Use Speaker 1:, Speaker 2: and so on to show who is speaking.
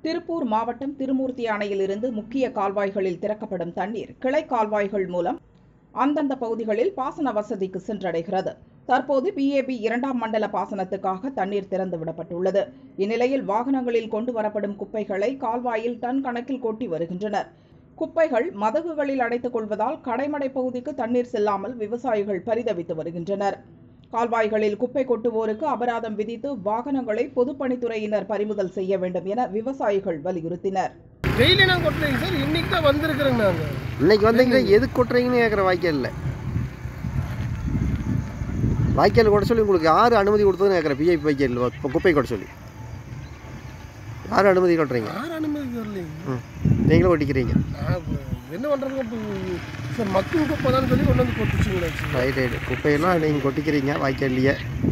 Speaker 1: திருப்பூர் மாவட்டம் திருமூர்த்தி அணையிலிருந்து முக்கிய கால்வாய்களில் திறக்கப்படும் தண்ணீர் கிளை கால்வாய்கள் மூலம் அந்தந்த பகுதிகளில் பாசன வசதிக்கு சென்றடைகிறது தற்போது பிஏபி இரண்டாம் மண்டல பாசனத்துக்காக தண்ணீர் திறந்து விடப்பட்டுள்ளது இந்நிலையில் வாகனங்களில் கொண்டு வரப்படும் குப்பைகளை கால்வாயில் டன் கணக்கில் கொட்டி வருகின்றனர் குப்பைகள் மதகுகளில் அடைத்துக் கொள்வதால் கடைமடை பகுதிக்கு தண்ணீர் செல்லாமல் விவசாயிகள் பரிதவித்து வருகின்றனர் கால்வாய்களில் குப்பை கொட்டுவோருக்கு அபராதம் விதித்து வாகனங்களை பொதுப்பணித்துறையினர் பறிமுதல் செய்ய வேண்டும் என விவசாயிகள் வலியுறுத்தினர்
Speaker 2: டெய்லி நான் கொட்டுறேங்க சார் இன்னைக்கு தான் வந்திருக்கிறேங்க நாங்கள்
Speaker 3: இன்னைக்கு வந்தீங்கன்னா எதுக்கு கொட்டுறீங்கன்னு கேட்குற வாய்க்காலில் வாய்க்கால் கொட்ட சொல்லி உங்களுக்கு யார் அனுமதி கொடுத்ததுன்னு கேட்குற பிஐபி வாய்க்கால் இப்போ குப்பை கொட்ட சொல்லி யார் அனுமதி கொட்டுறீங்க
Speaker 2: யார் அனுமதி வரலைங்க
Speaker 3: ம் நீங்களும் ஒட்டிக்கிறீங்க
Speaker 2: நான் இப்ப என்ன பண்ணுறதுங்க இப்போ சார் மக்கள் குப்பை தான் சொல்லி கொண்டு வந்து கொட்டுச்சுங்களா சார்
Speaker 3: ரைட் ரைட் குப்பையெல்லாம் நீங்கள் கொட்டிக்கிறீங்க வாய்க்கால்லையே